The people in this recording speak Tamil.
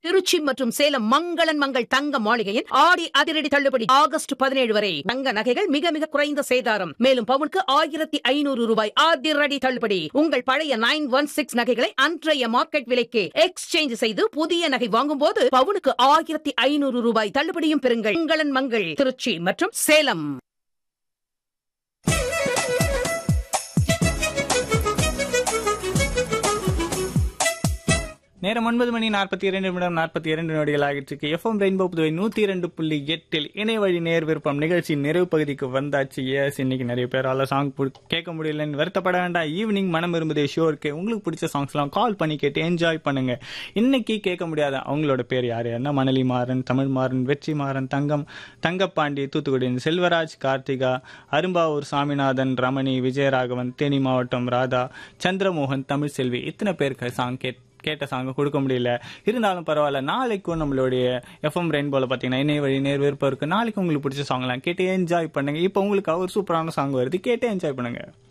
திருச்சி மற்றும் சேலம் மங்களன் மங்கள் தங்க மாளிகையின் ஆடி அதிரடி தள்ளுபடி ஆகஸ்ட் பதினேழு வரை தங்க நகைகள் மிக மிக குறைந்த சேதாரம் மேலும் பவுனுக்கு ஆயிரத்தி ஐநூறு ரூபாய் அதிரடி தள்ளுபடி உங்கள் பழைய நைன் ஒன் சிக்ஸ் நகைகளை அன்றைய மார்க்கெட் விலைக்கு எக்ஸ்சேஞ்ச் செய்து புதிய நகை வாங்கும் போது பவுனுக்கு ஆயிரத்தி ஐநூறு ரூபாய் தள்ளுபடியும் பெறுங்கள் மங்களன் மங்கள் திருச்சி மற்றும் சேலம் நேரம் ஒன்பது மணி நாற்பத்தி இரண்டு நிமிடம் நாற்பத்தி இரண்டு நொடிகள் ஆகிட்டு இருக்கு எஃப்எம் ரெயின்போ புதுவை நூத்தி இரண்டு புள்ளி எட்டில் இணைய வழி நேர் விருப்பம் நிகழ்ச்சியின் நிறைவு பகுதிக்கு வந்தாச்சு எஸ் இன்னைக்கு நிறைய பேரால சாங் கேட்க முடியலன்னு வருத்தப்பட வேண்டாம் ஈவினிங் மனம் விரும்புதே ஷோ இருக்கு உங்களுக்கு பிடிச்ச சாங்ஸ் எல்லாம் கால் பண்ணி கேட்டு என்ஜாய் பண்ணுங்க இன்னைக்கு கேட்க முடியாத அவங்களோட பேர் யாரு என்ன மணலி மாறன் தமிழ் மாறன் வெற்றி மாறன் தங்கம் தங்கப்பாண்டி தூத்துக்குடியின் செல்வராஜ் கார்த்திகா அரும்பாவூர் சாமிநாதன் ரமணி விஜயராகவன் தேனி மாவட்டம் ராதா சந்திரமோகன் தமிழ் செல்வி இத்தனை பேருக்கு சாங் கேட் கேட்ட சாங்க கொடுக்க முடியல இருந்தாலும் பரவாயில்ல நாளைக்கும் நம்மளுடைய எஃப்எம் ரெயின்போல பார்த்தீங்கன்னா இணைய வழி நேர் விருப்பம் இருக்கு நாளைக்கு உங்களுக்கு பிடிச்ச சாங்லாம் கேட்டு என்ஜாய் பண்ணுங்க இப்போ உங்களுக்கு ஒரு சூப்பரான சாங் வருது கேட்டு என்ஜாய் பண்ணுங்க